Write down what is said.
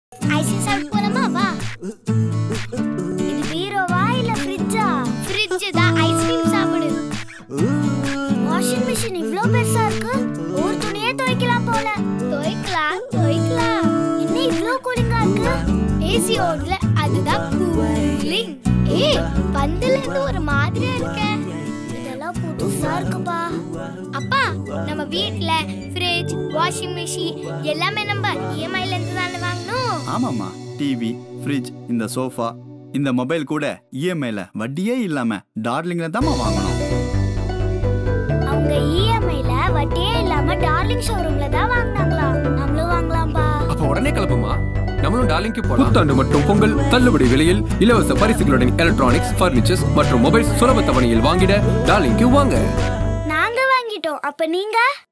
ice cream சாப்பிட்டு போலாமா வா இது பீரோவா இல்ல ஃப்ரிட்ஜா ஃப்ரிட்ஜ் தான் ஐஸ்கிரீம் சாப்பிடு வாஷிங் மிஷின் இவ்ளோ பெருசா இருக்கு ஒரு துணியே துவைக்கலாம் போல துவைக்கலாம் துவைக்கலாம் என்ன இவ்ளோ கூலிங்கா இருக்கு ஏசி ஓடல அதுதான் கூலிங் ஏய் பந்துல இருந்து ஒரு மாதிரியா இருக்க இதெல்லாம் புதுசா இருக்குப்பா அப்பா நம்ம வீட்ல ஃப்ரிட்ஜ் வாஷிங் மிஷின் எல்லாமே நம்ம இஎம்ஐல இருந்து தானே வாங்கணும் ஆமாம்மா டிவி ஃப்ரிட்ஜ் இந்த சோஃபா இந்த மொபைல் கூட இஎம்ஐல வட்டியே இல்லாம டார்லிங்ல தாம்மா வாங்கணும் அவங்க இஎம்ஐல வட்டியே இல்லாம டார்லிங் ஷோரூம்ல தான் வாங்குனாங்களா நம்மளும் வாங்கலாம்பா அப்ப உடனே கிளம்புமா நம்மளும் டார்லிங்க்கு போலாம் புத்தாண்டு மற்றும் பொங்கல் தள்ளுபடி விலையில் இலவச பரிசுகளுடன் எலக்ட்ரானிக்ஸ் பர்னிச்சர்ஸ் மற்றும் மொபைல் சுலப தவணையில் வாங்கிட டார்லிங்க்கு வாங்க நாங்க வாங்கிட்டோம் அப்ப நீங்க